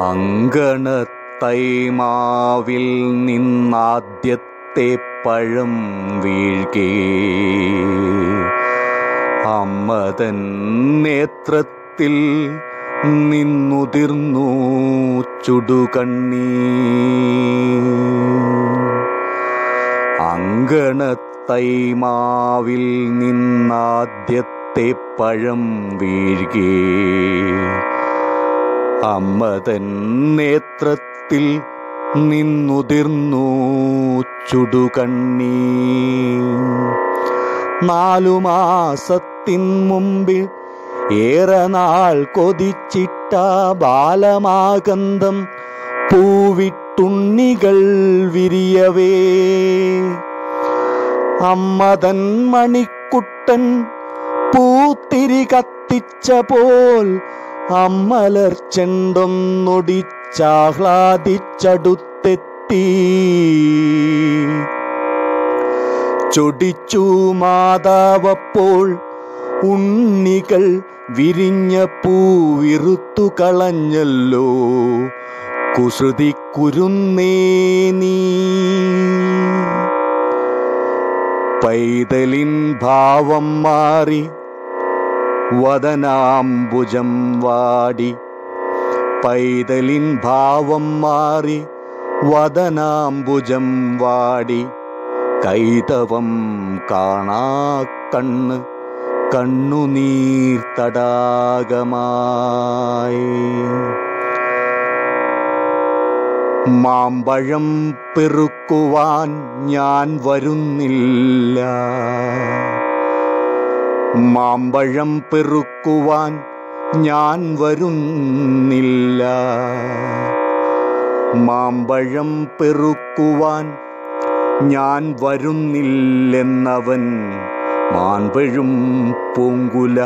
അങ്കണത്തൈമാവിൽ നിന്നാദ്യത്തെ പഴം വീഴ്കേ അമ്മതൻ നേത്രത്തിൽ നിന്നുതിർന്നു ചുടുകണ്ണീ അങ്കണത്തൈമാവിൽ നിന്നാദ്യത്തെ പഴം വീഴ്കേ അമ്മതൻ നേത്രത്തിൽ നിന്നുതിർന്നു ചുടുകണ്ണീ നാലു മാസത്തിൻ മുമ്പിൽ ഏറെ നാൾ കൊതിച്ചിട്ട ബാലമാകന്തം പൂവിട്ടുണ്ണികൾ വിരിയവേ അമ്മതൻ മണിക്കുട്ടൻ പൂത്തിരി കത്തിച്ച പോൽ അമ്മലർ ചെണ്ടൊന്നൊടിച്ചാഹ്ലാദിച്ചടുത്തെത്തി ചൊടിച്ചു മാതാവപ്പോൾ ഉണ്ണികൾ വിരിഞ്ഞ പൂവിറുത്തു കളഞ്ഞല്ലോ കുസൃതി കുരുന്നേ നീ പൈതലിൻ ഭാവം മാറി വദനാംബുജം വാടി പൈതലിൻ ഭാവം മാറി വദനാംബുജം വാടി കൈതവം കാണാ കണ്ണ് കണ്ണുനീർ തടാകമായി മാമ്പഴം പെറുക്കുവാൻ ഞാൻ വരുന്നില്ല മാമ്പഴം പെറുക്കുവാൻ ഞാൻ വരുന്നില്ല മാമ്പഴം പെറുക്കുവാൻ ഞാൻ വരുന്നില്ലെന്നവൻ മാൻപഴും പൂങ്കുല